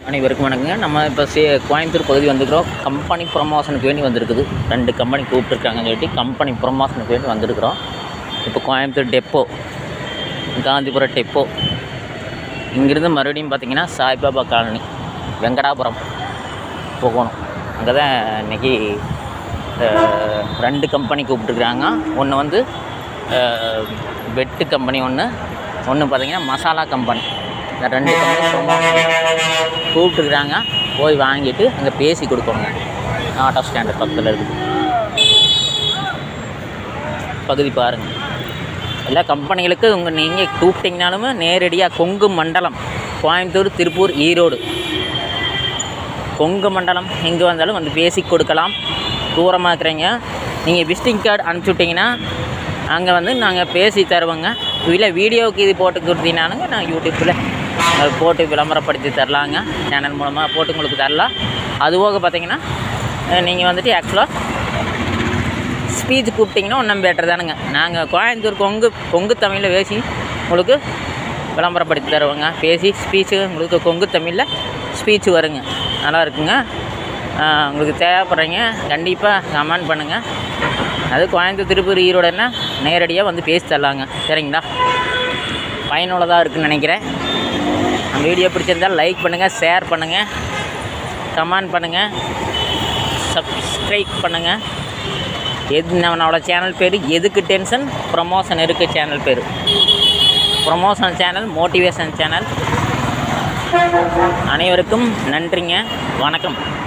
அனைவருக்கும் வணக்கங்க நம்ம இப்போ சே கோயம்புத்தூர் பகுதி வந்துருக்கிறோம் கம்பெனி ப்ரொமோஷனுக்கு வேண்டி வந்திருக்குது ரெண்டு கம்பெனி கூப்பிட்டுருக்காங்கன்னு சொல்லிட்டு கம்பெனி ப்ரொமோஷனுக்கு வேண்டி வந்திருக்கிறோம் இப்போ கோயம்புத்தூர் டெப்போ காந்திபுரம் டெப்போ இங்கேருந்து மறுபடியும் பார்த்தீங்கன்னா சாய்பாபா காலனி வெங்கடாபுரம் போகணும் அங்கே தான் இன்றைக்கி ரெண்டு கம்பெனி கூப்பிட்டுருக்குறாங்க ஒன்று வந்து பெட்டு கம்பெனி ஒன்று ஒன்று பார்த்தீங்கன்னா மசாலா கம்பெனி இந்த ரெண்டு கம்பெனி ப்ரொமோஷன் கூப்பிட்டுருக்குறாங்க போய் வாங்கிட்டு அங்கே பேசி கொடுக்கணுங்க ஆட்டோ ஸ்டாண்டு பக்கத்தில் இருக்குது பகுதி பாருங்கள் எல்லா கம்பெனிகளுக்கு உங்கள் நீங்கள் கூப்பிட்டிங்கனாலும் நேரடியாக கொங்கு மண்டலம் கோயம்புத்தூர் திருப்பூர் ஈரோடு கொங்கு மண்டலம் எங்கே வந்தாலும் வந்து பேசி கொடுக்கலாம் தூரமாக இருக்கிறீங்க நீங்கள் விசிட்டிங் கார்டு அனுப்பிச்சி விட்டிங்கன்னா அங்கே வந்து நாங்கள் பேசி தருவோங்க இல்லை வீடியோவுக்கு இது போட்டு கொடுத்தீங்கன்னானுங்க நான் யூடியூப்பில் அது போட்டு விளம்பரப்படுத்தி தரலாங்க சேனல் மூலமாக போட்டு உங்களுக்கு தரலாம் அது போக பார்த்தீங்கன்னா நீங்கள் வந்துட்டு ஆக்சுவலாக ஸ்பீச் கூப்பிட்டிங்கன்னா இன்னும் பெட்டர் தானுங்க நாங்கள் கோயம்புத்தூர் கொங்கு கொங்கு தமிழில் பேசி உங்களுக்கு விளம்பரப்படுத்தி தருவோங்க பேசி ஸ்பீச்சு உங்களுக்கு கொங்கு தமிழில் ஸ்பீச் வருங்க நல்லா இருக்குங்க ஆஹ் உங்களுக்கு தேவைப்படுறீங்க கண்டிப்பாக கமெண்ட் பண்ணுங்கள் அது கோயம்புத்தூர் திருப்பூர் ஈரோடுன்னா நேரடியாக வந்து பேசி தரலாங்க சரிங்களா பயனுள்ளதாக இருக்குன்னு நினைக்கிறேன் நம்ம வீடியோ பிடிச்சிருந்தால் லைக் பண்ணுங்கள் ஷேர் பண்ணுங்கள் கமெண்ட் பண்ணுங்கள் சப்ஸ்கிரைப் பண்ணுங்கள் எது நம்மளோட சேனல் பேர் எதுக்கு டென்ஷன் ப்ரமோஷன் இருக்குது சேனல் பேர் ப்ரமோஷன் சேனல் மோட்டிவேஷன் சேனல் அனைவருக்கும் நன்றிங்க வணக்கம்